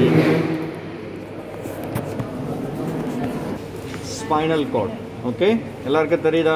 spinal cord okay எல்லாருக்கும் தெரியுதா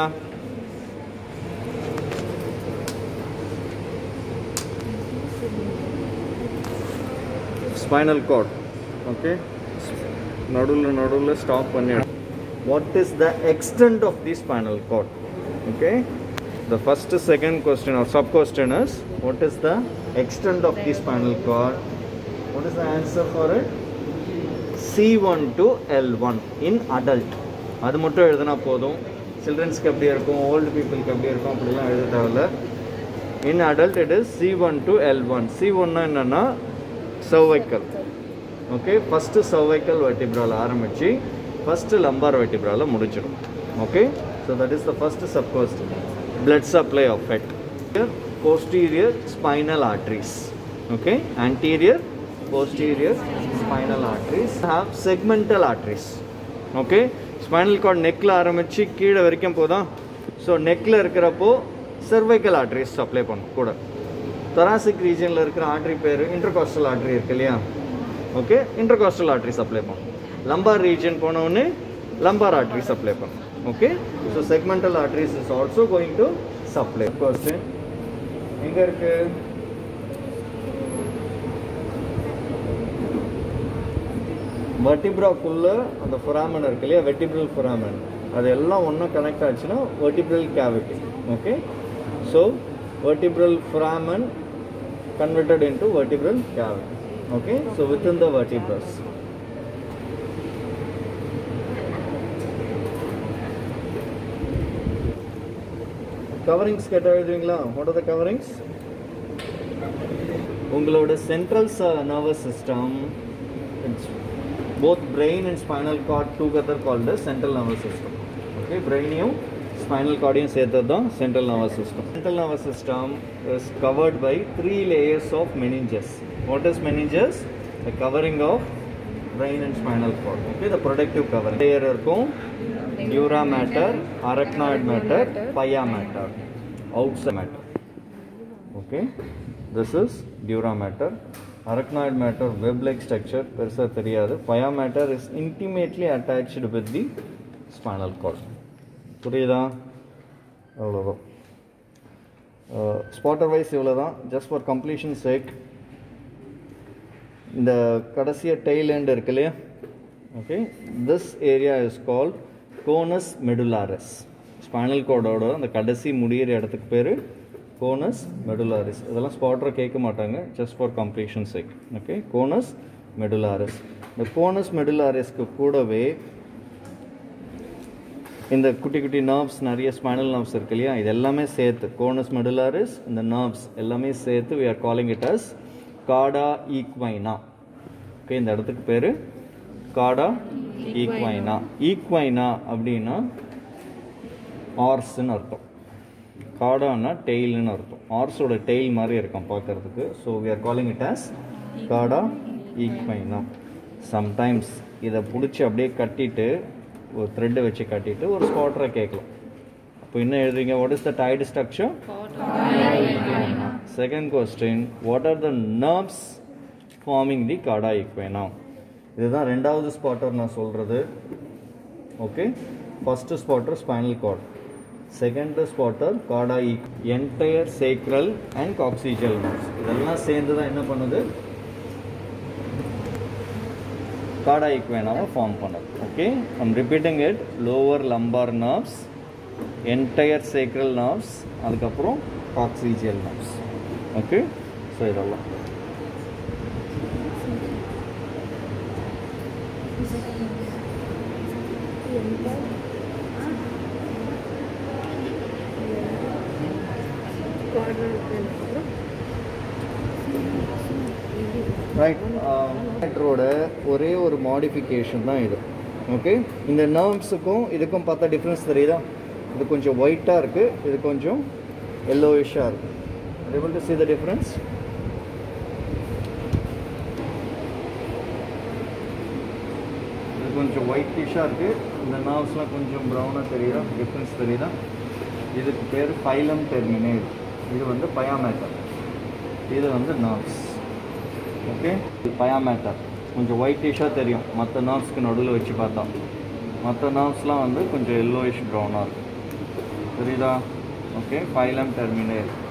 spinal cord okay நடுவில் நடுவில் ஸ்டாப் பண்ணிடும் what is the extent of the spinal cord okay the first second question or sub question is what is the extent of the spinal cord what is the answer for it C one to L one in adult அது மட்டும் எழுதினா போதும் சில்ட்ரன்ஸ்க்கு எப்படி இருக்கும் old பீப்புளுக்கு எப்படி இருக்கும் அப்படிலாம் எழுத தேவையில்ல in adult it is C one to L one C ஒன்னா என்னென்னா cervical okay first cervical vertebral ஆரம்பித்து ஃபஸ்ட்டு லம்பார் வெட்டிப்ரால முடிச்சிடும் okay so that is the first சப்கோஸ்ட் blood supply of it posterior spinal arteries okay anterior posterior spinal arteries have segmental arteries okay spinal cord நெக்கில் ஆரம்பித்து கீழே வரைக்கும் போதா so நெக்கில் இருக்கிறப்போ cervical arteries சப்ளை பண்ணும் கூட thoracic ரீஜனில் இருக்கிற ஆர்ட்ரி பேர் இன்டர்காஸ்டல் ஆர்ட்ரி இருக்கு இல்லையா ஓகே இன்டர்காஸ்டல் ஆர்ட்ரி சப்ளை பண்ணும் லம்பார் ரீஜன் போனவுடனே லம்பார் ஆர்ட்ரி சப்ளை பண்ணும் okay so segmental arteries is also going to supply question எங்கே இருக்கு வெர்டிப்ராக்குள்ள அந்த ஃபொராமன் இருக்கு இல்லையா வெர்டிப்ரல் ஃபொராமன் அது எல்லாம் ஒன்றா கனெக்ட் ஆச்சுன்னா vertebral cavity okay so vertebral foramen converted into vertebral cavity okay so within the vertebrae coverings கேட்ட எழுதுவீங்களா வாட் ஆர் த கவரிங்ஸ் உங்களோட central nervous system both brain and spinal cord together called central nervous system okay பிரெயினையும் spinal கார்டையும் சேர்த்தது தான் central nervous system central nervous system is covered by three layers of meninges what is meninges the covering of brain and spinal cord okay the protective cover layer இருக்கும் dura mater arachnoid mater pia mater outside mater okay this is dura mater arachnoid mater web like structure பெருசாக தெரியாது pia mater is intimately attached with the spinal cord புரியுதா அவ்வளோதான் spotter wise இவ்வளோ தான் just for completion சேக் இந்த கடைசியாக tail end இருக்கு இல்லையா okay this area is called conus medullaris spinal கோடோட அந்த கடைசி முடியிற இடத்துக்கு பேர் கோனஸ் மெடுலாரிஸ் இதெல்லாம் ஸ்பாட்டரை கேட்க மாட்டாங்க just for completion sake okay conus medullaris இந்த கோனஸ் மெடுலாரிஸ்க்கு கூடவே இந்த குட்டி குட்டி நர்வ்ஸ் நிறைய ஸ்பைனல் நர்வ்ஸ் இருக்கு இல்லையா இது எல்லாமே சேர்த்து கோனஸ் மெடுலாரிஸ் இந்த நர்வ்ஸ் எல்லாமே சேர்த்து we are calling it as cauda equina okay இந்த இடத்துக்கு பேர் காடா ஈக்வைனா ஈக்வைனா அப்படின்னா ஆர்ஸ்ன்னு அர்த்தம் காடானா டெய்ல்னு அர்த்தம் ஆர்ஸோட டெய்ல் மாதிரி இருக்கும் பார்க்கறதுக்கு so we are calling it as cauda equina sometimes இதை பிடிச்சி அப்படியே கட்டிட்டு ஒரு த்ரெட்டை வச்சு கட்டிட்டு ஒரு ஸ்பாட்டரை கேட்கலாம் அப்போ என்ன எழுதுறீங்க what is the tied structure second question what are the nerves forming the cauda equina இதுதான் ரெண்டாவது ஸ்பாட்டர் நான் சொல்கிறது okay first spotter spinal cord second spotter cauda ஈக் entire sacral and coccygeal nerves இதெல்லாம் சேர்ந்து தான் என்ன பண்ணுது காடா ஈக்வேனாவை ஃபார்ம் பண்ணுது okay I'm repeating it lower lumbar nerves entire sacral nerves அதுக்கப்புறம் காக்சிஜியல் நர்வ்ஸ் ஓகே ஸோ இதெல்லாம் ரைட் மேட்ரோட ஒரே ஒரு மாடிஃபிகேஷன் தான் இது ஓகே இந்த நர்வ்ஸுக்கும் இதுக்கும் பார்த்தா டிஃப்ரென்ஸ் தெரியுதா இது கொஞ்சம் ஒயிட்டாக இருக்குது இது கொஞ்சம் எல்லோயிஷாக இருக்குது able to see the difference இது கொஞ்சம் ஒயிட்டிஷாக இருக்குது இந்த நர்வ்ஸ்லாம் கொஞ்சம் ப்ரௌனாக தெரியுதா டிஃப்ரென்ஸ் தெரியுதா இதுக்கு பேர் ஃபைலம் டெர்மினேட் இது வந்து பயாமேட்டர் இது வந்து நர்வ்ஸ் ஓகே இது பயாமேட்டர் கொஞ்சம் ஒயிட்டிஷாக தெரியும் மற்ற நர்வ்ஸ்க்கு நடுவில் வச்சு பார்த்தா மற்ற நர்வ்ஸ்லாம் வந்து கொஞ்சம் எல்லோயிஷ் ப்ரௌனாக இருக்கும் தெரியுதா ஓகே ஃபைலம் டெர்மினேல்